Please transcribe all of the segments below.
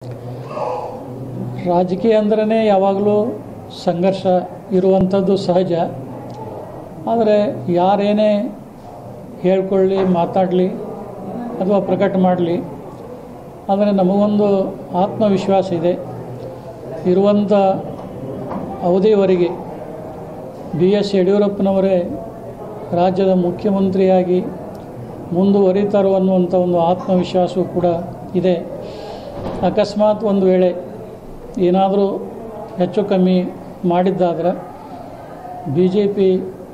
ರಾಜಕೀಯ ಅಂದ್ರೇ ಯಾವಾಗಲೂ ಸಂಘರ್ಷ ಇರುವಂಥದ್ದು ಸಹಜ ಆದರೆ ಯಾರೇನೇ ಹೇಳ್ಕೊಳ್ಳಿ ಮಾತಾಡಲಿ ಅಥವಾ ಪ್ರಕಟ ಮಾಡಲಿ ಆದರೆ ನಮಗೊಂದು ಆತ್ಮವಿಶ್ವಾಸ ಇದೆ ಇರುವಂಥ ಅವಧಿಯವರೆಗೆ ಬಿ ಎಸ್ ಯಡಿಯೂರಪ್ಪನವರೇ ರಾಜ್ಯದ ಮುಖ್ಯಮಂತ್ರಿಯಾಗಿ ಮುಂದುವರಿತಾರೋ ಅನ್ನುವಂಥ ಒಂದು ಆತ್ಮವಿಶ್ವಾಸವೂ ಕೂಡ ಇದೆ ಅಕಸ್ಮಾತ್ ಒಂದು ವೇಳೆ ಏನಾದರೂ ಹೆಚ್ಚು ಕಮ್ಮಿ ಮಾಡಿದ್ದಾದ್ರೆ ಬಿ ಜೆ ಪಿ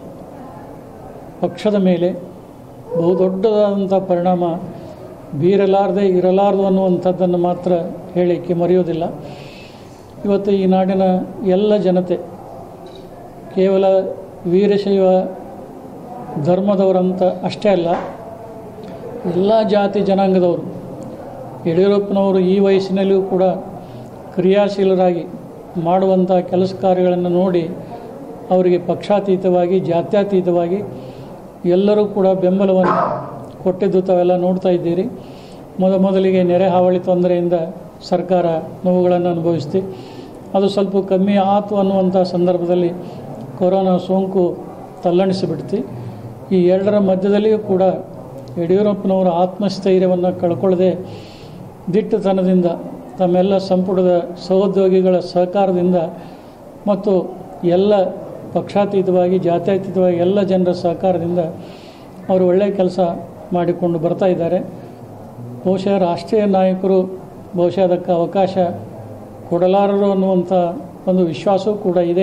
ಪಕ್ಷದ ಮೇಲೆ ಬಹುದೊಡ್ಡದಾದಂಥ ಪರಿಣಾಮ ಬೀರಲಾರದೆ ಇರಲಾರದು ಅನ್ನುವಂಥದ್ದನ್ನು ಮಾತ್ರ ಹೇಳಲಿಕ್ಕೆ ಮರೆಯೋದಿಲ್ಲ ಇವತ್ತು ಈ ನಾಡಿನ ಎಲ್ಲ ಜನತೆ ಕೇವಲ ವೀರಶೈವ ಧರ್ಮದವರಂತ ಅಷ್ಟೇ ಅಲ್ಲ ಎಲ್ಲ ಜಾತಿ ಜನಾಂಗದವರು ಯಡಿಯೂರಪ್ಪನವರು ಈ ವಯಸ್ಸಿನಲ್ಲಿಯೂ ಕೂಡ ಕ್ರಿಯಾಶೀಲರಾಗಿ ಮಾಡುವಂಥ ಕೆಲಸ ಕಾರ್ಯಗಳನ್ನು ನೋಡಿ ಅವರಿಗೆ ಪಕ್ಷಾತೀತವಾಗಿ ಜಾತ್ಯತೀತವಾಗಿ ಎಲ್ಲರೂ ಕೂಡ ಬೆಂಬಲವನ್ನು ಕೊಟ್ಟಿದ್ದು ತಾವೆಲ್ಲ ನೋಡ್ತಾ ಇದ್ದೀರಿ ಮೊದ ಮೊದಲಿಗೆ ನೆರೆ ಹಾವಳಿ ತೊಂದರೆಯಿಂದ ಸರ್ಕಾರ ನೋವುಗಳನ್ನು ಅನುಭವಿಸ್ತಿ ಅದು ಸ್ವಲ್ಪ ಕಮ್ಮಿ ಆತು ಅನ್ನುವಂಥ ಸಂದರ್ಭದಲ್ಲಿ ಕೊರೋನಾ ಸೋಂಕು ತಲ್ಲಣಿಸಿಬಿಡ್ತಿ ಈ ಎರಡರ ಮಧ್ಯದಲ್ಲಿಯೂ ಕೂಡ ಯಡಿಯೂರಪ್ಪನವರ ಆತ್ಮಸ್ಥೈರ್ಯವನ್ನು ಕಳ್ಕೊಳ್ಳದೆ ದಿಟ್ಟತನದಿಂದ ತಮ್ಮೆಲ್ಲ ಸಂಪುಟದ ಸಹೋದ್ಯೋಗಿಗಳ ಸಹಕಾರದಿಂದ ಮತ್ತು ಎಲ್ಲ ಪಕ್ಷಾತೀತವಾಗಿ ಜಾತ್ಯತೀತವಾಗಿ ಎಲ್ಲ ಜನರ ಸಹಕಾರದಿಂದ ಅವರು ಒಳ್ಳೆಯ ಕೆಲಸ ಮಾಡಿಕೊಂಡು ಬರ್ತಾ ಇದ್ದಾರೆ ಬಹುಶಃ ರಾಷ್ಟ್ರೀಯ ನಾಯಕರು ಬಹುಶಃ ಅದಕ್ಕೆ ಅವಕಾಶ ಕೊಡಲಾರರು ಅನ್ನುವಂಥ ಒಂದು ವಿಶ್ವಾಸವೂ ಕೂಡ ಇದೆ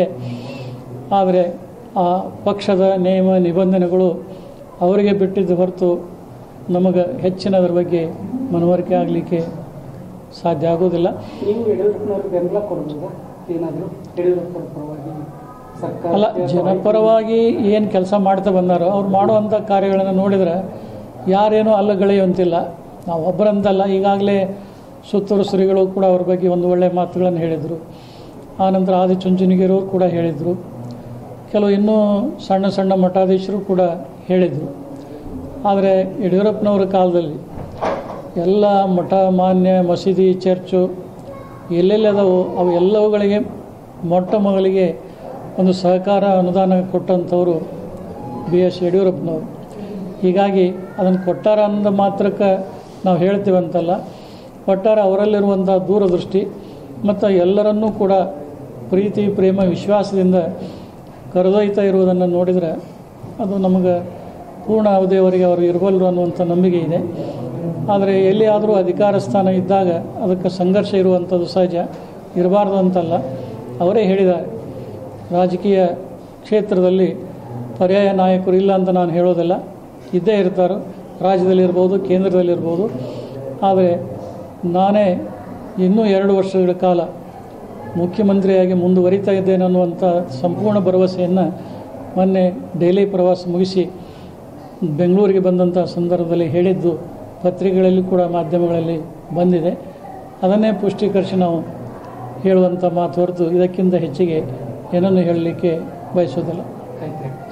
ಆದರೆ ಆ ಪಕ್ಷದ ನಿಯಮ ನಿಬಂಧನೆಗಳು ಅವರಿಗೆ ಬಿಟ್ಟಿದ್ದು ಹೊರತು ನಮಗೆ ಹೆಚ್ಚಿನದ್ರ ಬಗ್ಗೆ ಮನವರಿಕೆ ಆಗಲಿಕ್ಕೆ ಸಾಧ್ಯ ಆಗೋದಿಲ್ಲ ನೀವು ಯಡಿಯೂರಪ್ಪನವ್ರಿಗೆ ಬೆಂಬಲ ಕೊಡ್ಬೋದಾ ಏನಾದರೂ ಯಡಿಯೂರಪ್ಪರ ಪರವಾಗಿ ಸರ್ಕಾರ ಅಲ್ಲ ಜನಪರವಾಗಿ ಏನು ಕೆಲಸ ಮಾಡ್ತಾ ಬಂದಾರೋ ಅವ್ರು ಮಾಡುವಂಥ ಕಾರ್ಯಗಳನ್ನು ನೋಡಿದರೆ ಯಾರೇನೂ ಅಲ್ಲಗಳೆಯುವಂತಿಲ್ಲ ನಾವು ಒಬ್ಬರಂತಲ್ಲ ಈಗಾಗಲೇ ಸುತ್ತೂರು ಶ್ರೀಗಳು ಕೂಡ ಅವ್ರ ಬಗ್ಗೆ ಒಂದು ಒಳ್ಳೆಯ ಮಾತುಗಳನ್ನು ಹೇಳಿದರು ಆನಂತರ ಆದಿಚುಂಚನಗಿರಿಯವರು ಕೂಡ ಹೇಳಿದರು ಕೆಲವು ಇನ್ನೂ ಸಣ್ಣ ಸಣ್ಣ ಮಠಾಧೀಶರು ಕೂಡ ಹೇಳಿದರು ಆದರೆ ಯಡಿಯೂರಪ್ಪನವರ ಕಾಲದಲ್ಲಿ ಎಲ್ಲ ಮಠ ಮಾನ್ಯ ಮಸೀದಿ ಚರ್ಚು ಎಲ್ಲೆಲ್ಲಿ ಅದಾವು ಅವು ಎಲ್ಲವುಗಳಿಗೆ ಮೊಟ್ಟ ಮೊದಲಿಗೆ ಒಂದು ಸಹಕಾರ ಅನುದಾನ ಕೊಟ್ಟಂಥವರು ಬಿ ಎಸ್ ಯಡಿಯೂರಪ್ಪನವರು ಹೀಗಾಗಿ ಅದನ್ನು ಕೊಟ್ಟಾರ ಅಂದ ಮಾತ್ರಕ್ಕೆ ನಾವು ಹೇಳ್ತೀವಂತಲ್ಲ ಒಟ್ಟಾರೆ ಅವರಲ್ಲಿರುವಂಥ ದೂರದೃಷ್ಟಿ ಮತ್ತು ಎಲ್ಲರನ್ನೂ ಕೂಡ ಪ್ರೀತಿ ಪ್ರೇಮ ವಿಶ್ವಾಸದಿಂದ ಕರೆದೊಯ್ತಾ ಇರುವುದನ್ನು ನೋಡಿದರೆ ಅದು ನಮಗೆ ಪೂರ್ಣ ಅವಧಿಯವರೆಗೆ ಅವರು ಇರಬಲ್ಲರು ಅನ್ನುವಂಥ ನಂಬಿಕೆ ಇದೆ ಆದರೆ ಎಲ್ಲಿಯಾದರೂ ಅಧಿಕಾರ ಸ್ಥಾನ ಇದ್ದಾಗ ಅದಕ್ಕೆ ಸಂಘರ್ಷ ಇರುವಂಥದ್ದು ಸಹಜ ಇರಬಾರ್ದು ಅಂತಲ್ಲ ಅವರೇ ಹೇಳಿದ್ದಾರೆ ರಾಜಕೀಯ ಕ್ಷೇತ್ರದಲ್ಲಿ ಪರ್ಯಾಯ ನಾಯಕರು ಇಲ್ಲ ಅಂತ ನಾನು ಹೇಳೋದಿಲ್ಲ ಇದ್ದೇ ಇರ್ತಾರೆ ರಾಜ್ಯದಲ್ಲಿರ್ಬೋದು ಕೇಂದ್ರದಲ್ಲಿರ್ಬೋದು ಆದರೆ ನಾನೇ ಇನ್ನೂ ಎರಡು ವರ್ಷಗಳ ಕಾಲ ಮುಖ್ಯಮಂತ್ರಿಯಾಗಿ ಮುಂದುವರಿತಾ ಇದ್ದೇನೆ ಅನ್ನುವಂಥ ಸಂಪೂರ್ಣ ಭರವಸೆಯನ್ನು ಮೊನ್ನೆ ಡೈಲಿ ಪ್ರವಾಸ ಮುಗಿಸಿ ಬೆಂಗಳೂರಿಗೆ ಬಂದಂಥ ಸಂದರ್ಭದಲ್ಲಿ ಹೇಳಿದ್ದು ಪತ್ರಿಕೆಗಳಲ್ಲಿ ಕೂಡ ಮಾಧ್ಯಮಗಳಲ್ಲಿ ಬಂದಿದೆ ಅದನ್ನೇ ಪುಷ್ಟೀಕರಿಸಿ ನಾವು ಹೇಳುವಂಥ ಮಾತು ಹೊರತು ಇದಕ್ಕಿಂತ ಹೆಚ್ಚಿಗೆ ಏನನ್ನು ಹೇಳಲಿಕ್ಕೆ ಬಯಸೋದಿಲ್ಲ ಆಯ್ತು